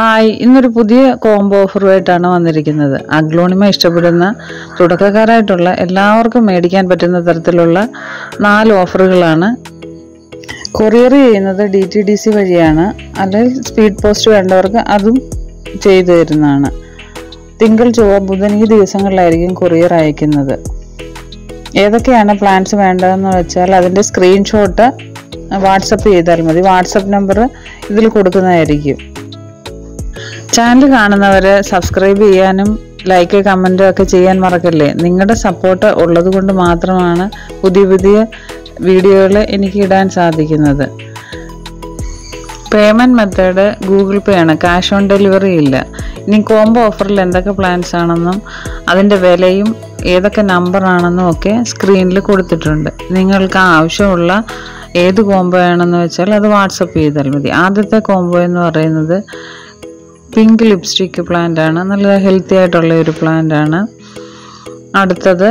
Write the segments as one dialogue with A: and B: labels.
A: hi ഇന്നൊരു പുതിയ combo ഓഫറുമായിട്ടാണ് വന്നിരിക്കുന്നത് അഗ്ലോണിമ ഇഷ്ടപ്പെടുന്ന തുടക്കക്കാരായിട്ടുള്ള എല്ലാവർക്കും മേടിക്കാൻ പറ്റുന്ന തരത്തിലുള്ള നാല് ഓഫറുകളാണ് കൊറിയർ ചെയ്യുന്നത് ഡി ടി ഡി സി വഴിയാണ് അല്ലെങ്കിൽ സ്പീഡ് പോസ്റ്റ് വേണ്ടവർക്ക് അതും ചെയ്തു തരുന്നതാണ് തിങ്കൾ ചൊവ്വ ബുധൻ ഈ ദിവസങ്ങളിലായിരിക്കും കൊറിയർ അയക്കുന്നത് ഏതൊക്കെയാണ് പ്ലാൻസ് വേണ്ടതെന്ന് വെച്ചാൽ അതിൻ്റെ സ്ക്രീൻഷോട്ട് വാട്സപ്പ് ചെയ്താൽ മതി വാട്സപ്പ് നമ്പർ ഇതിൽ കൊടുക്കുന്നതായിരിക്കും ചാനൽ കാണുന്നവർ സബ്സ്ക്രൈബ് ചെയ്യാനും ലൈക്ക് കമൻറ്റും ഒക്കെ ചെയ്യാൻ മറക്കല്ലേ നിങ്ങളുടെ സപ്പോർട്ട് ഉള്ളത് കൊണ്ട് മാത്രമാണ് പുതിയ പുതിയ വീഡിയോകൾ എനിക്ക് ഇടാൻ സാധിക്കുന്നത് പേയ്മെൻറ്റ് മെത്തേഡ് ഗൂഗിൾ പേ ആണ് ക്യാഷ് ഓൺ ഡെലിവറി ഇല്ല ഇനി കോംബോ ഓഫറിൽ എന്തൊക്കെ പ്ലാൻസ് ആണെന്നും അതിൻ്റെ വിലയും ഏതൊക്കെ നമ്പർ ആണെന്നും ഒക്കെ സ്ക്രീനിൽ കൊടുത്തിട്ടുണ്ട് നിങ്ങൾക്ക് ആവശ്യമുള്ള ഏത് കോംബോ ആണെന്ന് വെച്ചാൽ അത് വാട്സപ്പ് ചെയ്താൽ മതി ആദ്യത്തെ കോംബോ എന്ന് പറയുന്നത് പിങ്ക് ലിപ്സ്റ്റിക് പ്ലാന്റ് ആണ് നല്ല ഹെൽത്തി ആയിട്ടുള്ള ഒരു പ്ലാന്റ് ആണ് അടുത്തത്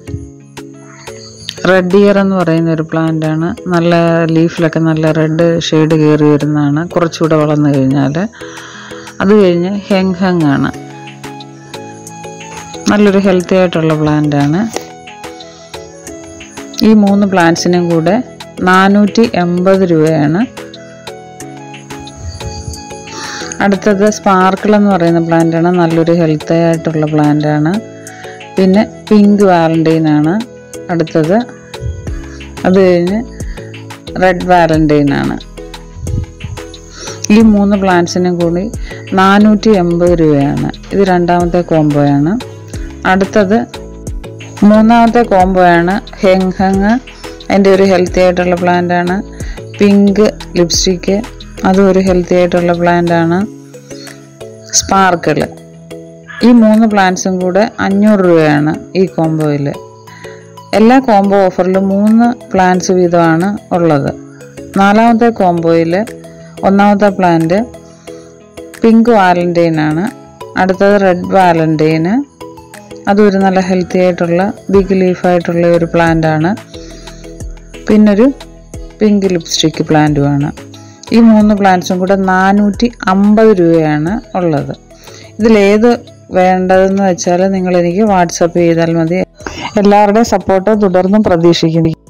A: റെഡ് ഇയർ എന്ന് പറയുന്ന ഒരു പ്ലാന്റ് ആണ് നല്ല ലീഫിലൊക്കെ നല്ല റെഡ് ഷെയ്ഡ് കയറി വരുന്നതാണ് കുറച്ചുകൂടെ വളർന്നു കഴിഞ്ഞാൽ അത് കഴിഞ്ഞ് ഹെങ് ഹെങ് ആണ് നല്ലൊരു ഹെൽത്തി ആയിട്ടുള്ള പ്ലാന്റ് ആണ് ഈ മൂന്ന് പ്ലാന്റ്സിനും കൂടെ നാനൂറ്റി എൺപത് രൂപയാണ് അടുത്തത് സ്പാർക്കിൾ എന്ന് പറയുന്ന പ്ലാന്റ് ആണ് നല്ലൊരു ഹെൽത്തി ആയിട്ടുള്ള പ്ലാന്റ് ആണ് പിന്നെ പിങ്ക് വാലൻറ്റൈൻ ആണ് അടുത്തത് അത് കഴിഞ്ഞ് റെഡ് വാലൻറ്റൈൻ ആണ് ഈ മൂന്ന് പ്ലാന്റ്സിനും കൂടി നാനൂറ്റി എൺപത് രൂപയാണ് ഇത് രണ്ടാമത്തെ കോംബോയാണ് അടുത്തത് മൂന്നാമത്തെ കോംബോയാണ് ഹെങ് ഹെങ് അതിൻ്റെ ഒരു ഹെൽത്തി ആയിട്ടുള്ള പ്ലാന്റ് ആണ് പിങ്ക് ലിപ്സ്റ്റിക്ക് അതും ഒരു ഹെൽത്തി ആയിട്ടുള്ള പ്ലാന്റ് ആണ് സ്പാർക്കിൾ ഈ മൂന്ന് പ്ലാന്റ്സും കൂടെ അഞ്ഞൂറ് രൂപയാണ് ഈ കോംബോയിൽ എല്ലാ കോംബോ ഓഫറിലും മൂന്ന് പ്ലാന്റ്സ് വീതമാണ് ഉള്ളത് നാലാമത്തെ കോംബോയിൽ ഒന്നാമത്തെ പ്ലാന്റ് പിങ്ക് വാലൻറ്റൈൻ ആണ് അടുത്തത് റെഡ് വാലൻറ്റൈന് അതും ഒരു നല്ല ഹെൽത്തി ആയിട്ടുള്ള ബിഗ് ലീഫായിട്ടുള്ള ഒരു പ്ലാന്റ് ആണ് പിന്നൊരു പിങ്ക് ലിപ്സ്റ്റിക് പ്ലാന്റുമാണ് ഈ മൂന്ന് പ്ലാന്റ്സും കൂടെ നാനൂറ്റി അമ്പത് രൂപയാണ് ഉള്ളത് ഇതിലേത് വേണ്ടതെന്ന് വെച്ചാൽ നിങ്ങൾ എനിക്ക് വാട്സപ്പ് ചെയ്താൽ മതി എല്ലാവരുടെയും സപ്പോർട്ട് തുടർന്നും പ്രതീക്ഷിക്കുന്നു